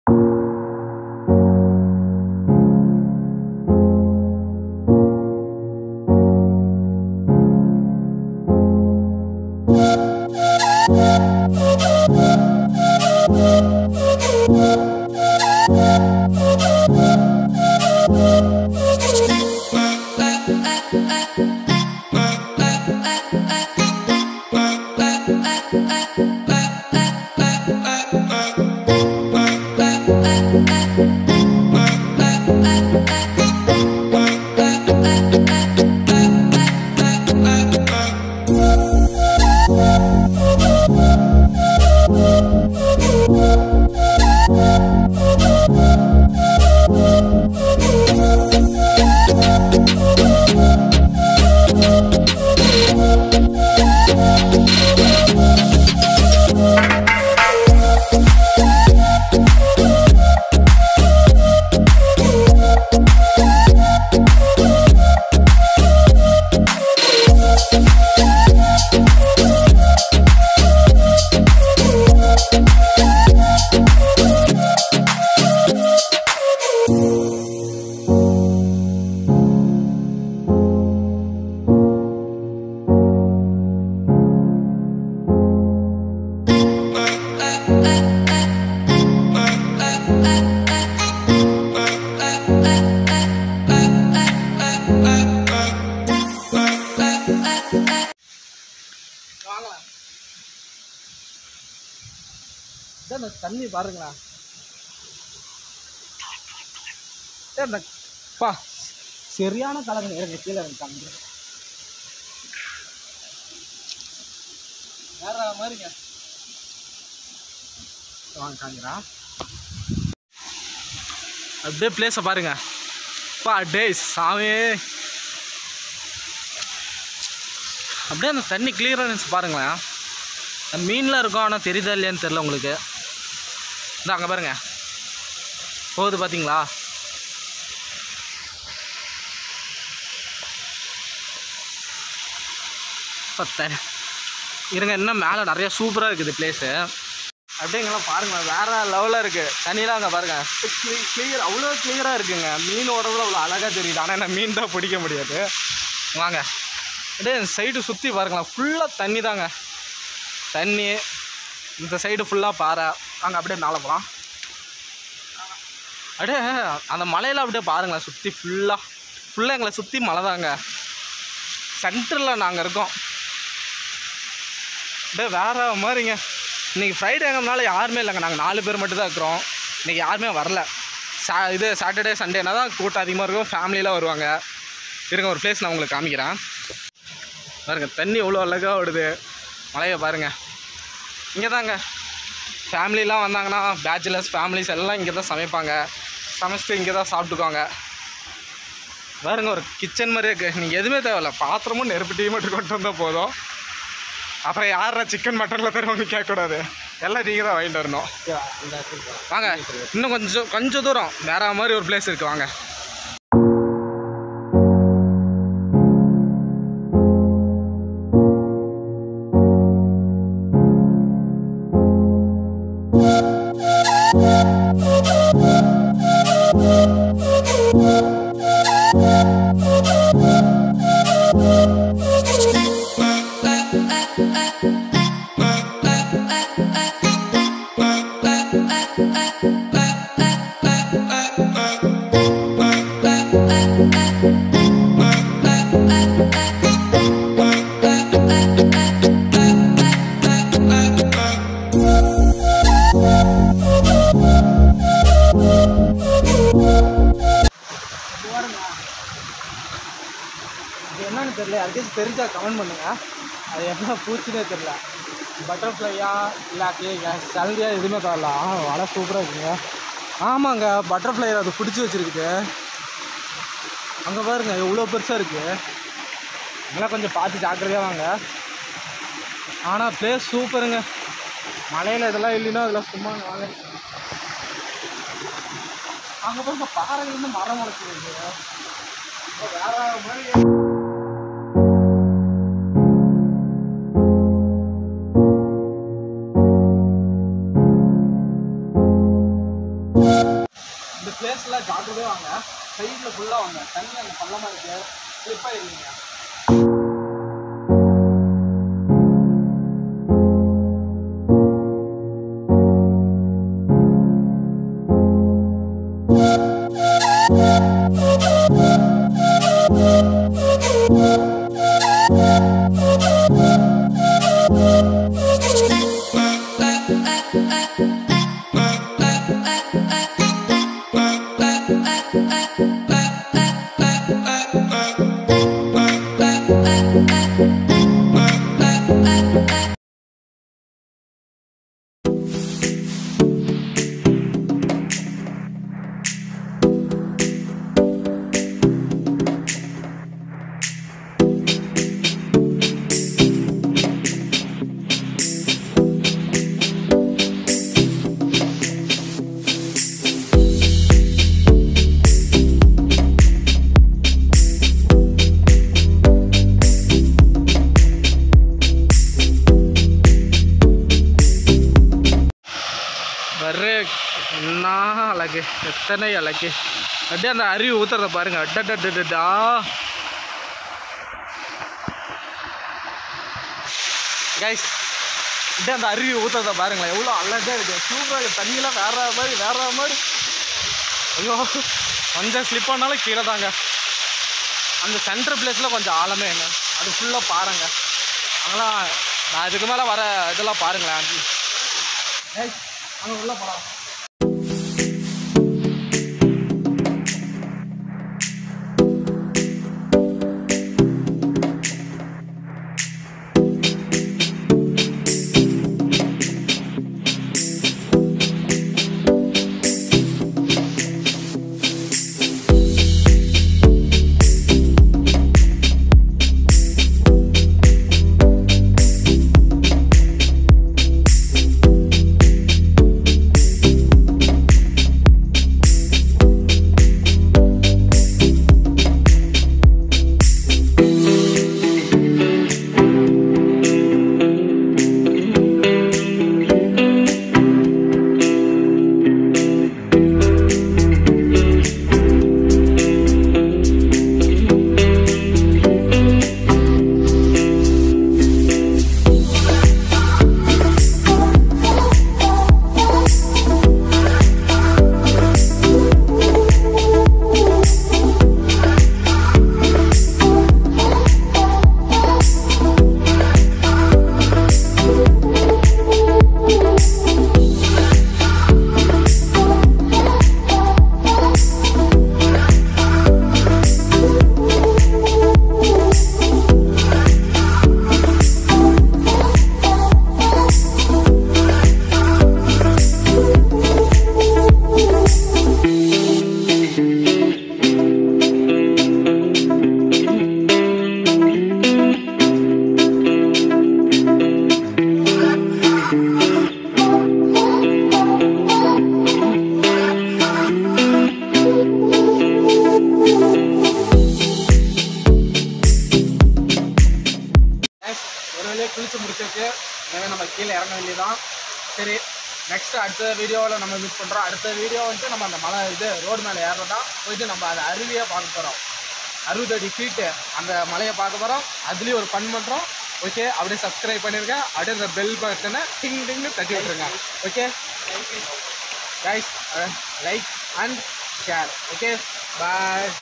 வாங்கலாம் இதான் இந்த தண்ணி பாருங்களா இதான் இந்த பா சரியான கலங்க இருங்க கீழே எனக்கு காமிக்கிறேன் வேற மாதிரிங்க வாங்க காமிக்கிறேன் அப்படியே பிளேஸை பாருங்க பா டேய் சாமி அப்படியே அந்த தண்ணி கிளியரன்ஸ் பாருங்களேன் அந்த மீன்லாம் இருக்கும் ஆனால் தெரியுதா இல்லையான்னு தெரில உங்களுக்கு இந்த அங்கே பாருங்க போகுது பார்த்தீங்களா பத்த இருங்க இன்னும் மேலே நிறைய சூப்பராக இருக்குது பிளேஸு அப்படியே இங்கெல்லாம் பாருங்களேன் வேறு லெவலில் இருக்குது தண்ணிலாம் அங்கே பாருங்கள் கிளியர் அவ்வளோ கிளியராக இருக்குங்க மீன் உடம்புல அவ்வளோ அழகாக தெரியுது ஆனால் என்ன மீன் தான் பிடிக்க முடியாது வாங்க அப்படியே சைடு சுற்றி பாருங்களேன் ஃபுல்லாக தண்ணி தாங்க தண்ணி இந்த சைடு ஃபுல்லாக பாறை அங்கே அப்படியே மேலே போகலாம் அப்படியே அந்த மலையில் அப்படியே பாருங்களேன் சுற்றி ஃபுல்லாக ஃபுல்லாக எங்களை சுற்றி மலை தாங்க சென்டரில் நாங்கள் இருக்கோம் அப்படியே வேற மாதிரிங்க இன்றைக்கி ஃப்ரைடேங்கிறதுனால யாருமே இல்லைங்க நாங்கள் நாலு பேர் மட்டும் தான் இருக்கிறோம் இன்றைக்கி யாருமே வரல சா இது சாட்டர்டே சண்டேனா தான் கூட்டம் அதிகமாக இருக்கும் ஃபேமிலியெலாம் வருவாங்க இருங்க ஒரு பிளேஸ் நான் உங்களுக்கு காமிக்கிறேன் பாருங்க தண்ணி எவ்வளோ அழகாக ஓடுது மலையை பாருங்க இங்கே தாங்க ஃபேமிலிலாம் வந்தாங்கன்னா பேச்சுலர்ஸ் ஃபேமிலிஸ் எல்லாம் இங்கே தான் சமைப்பாங்க சமைச்சிட்டு இங்கே தான் சாப்பிட்டுக்குவாங்க பாருங்க ஒரு கிச்சன் மாதிரியே இருக்கு நீங்கள் எதுவுமே தேவையில்ல பாத்திரமும் நெருப்பு டீ மட்டும் கொண்டு வந்தால் போதும் அப்புறம் யாரா சிக்கன் மட்டனில் தருவாங்க கேட்கக்கூடாது எல்லாம் நீங்கள் தான் வாங்கிட்டு வரணும் வாங்க இன்னும் கொஞ்சம் கொஞ்சம் தூரம் வேற மாதிரி ஒரு பிளேஸ் இருக்குது வாங்க இது என்னன்னு தெரியல யாருக்கும் தெரிஞ்சா கமெண்ட் பண்ணுங்க அது என்ன பூச்சினே தெரியல பட்டர்ஃப்ளையா இல்லாட்டி சல்தியா எதுவுமே தரல ஆ வலை சூப்பராக இருக்குங்க ஆமாங்க பட்டர்ஃப்ளை அது பிடிச்சி வச்சிருக்குது அங்கே பாருங்க எவ்வளோ பெருசாக இருக்குது இதெல்லாம் கொஞ்சம் பார்த்து ஜாக்கிரதையாக வாங்க ஆனால் பிளேஸ் சூப்பருங்க மலையில் இதெல்லாம் இல்லைன்னா அதெல்லாம் சும்மா வாங்க அங்கே பாருங்க பாறையிலேருந்து மரம் முளைச்சிருக்கு வேற மாதிரி இந்த பிளேஸ்ல ஜாக்கிரதையா வாங்க சைடில் ஃபுல்லாக வாங்க தண்ணி அந்த பள்ளமாக இருக்கு ஸ்லிப் ஆயிருவீங்க வர்ற என்ன அழகு எத்தனை அழகு அப்படியே அந்த அருவி ஊத்துறத பாருங்க அட்டடா கைஸ் அப்படியே அந்த அருவி ஊத்துறத பாருங்களேன் எவ்வளோ அழகாக இருக்கு சூப்பராக தண்ணியெல்லாம் வேற மாதிரி வேற மாதிரி ஐயோ கொஞ்சம் ஸ்லிப் ஆனாலும் கீழே தாங்க அந்த சென்டர் பிளேஸில் கொஞ்சம் ஆழமே என்ன அது ஃபுல்லாக பாருங்க அங்கெல்லாம் நான் இதுக்கு மேலே வர இதெல்லாம் பாருங்களேன் ஆண்டி ஏய் அங்கே உள்ள போகலாம் ஒரு வேலையை குளிச்சு முடிச்சிருக்கு எனவே நம்ம கீழே இறங்க வேண்டியதான் சரி நெக்ஸ்ட் அடுத்த வீடியோவில் நம்ம மீட் பண்ணுறோம் அடுத்த வீடியோ வந்துட்டு நம்ம அந்த மலை இது ரோடு மேலே ஏறுறதா போயிட்டு நம்ம அந்த அருவியை பார்க்க போகிறோம் அறுபத்தடி ஃபீட்டு அந்த மலையை பார்க்க போகிறோம் அதுலேயும் ஒரு ஃபன் பண்ணுறோம் ஓகே அப்படியே சப்ஸ்கிரைப் பண்ணிருங்க அப்படியே அந்த பெல் பட்டனை டிங் டிங்னு தட்டி விட்டுருங்க okay guys like and share okay bye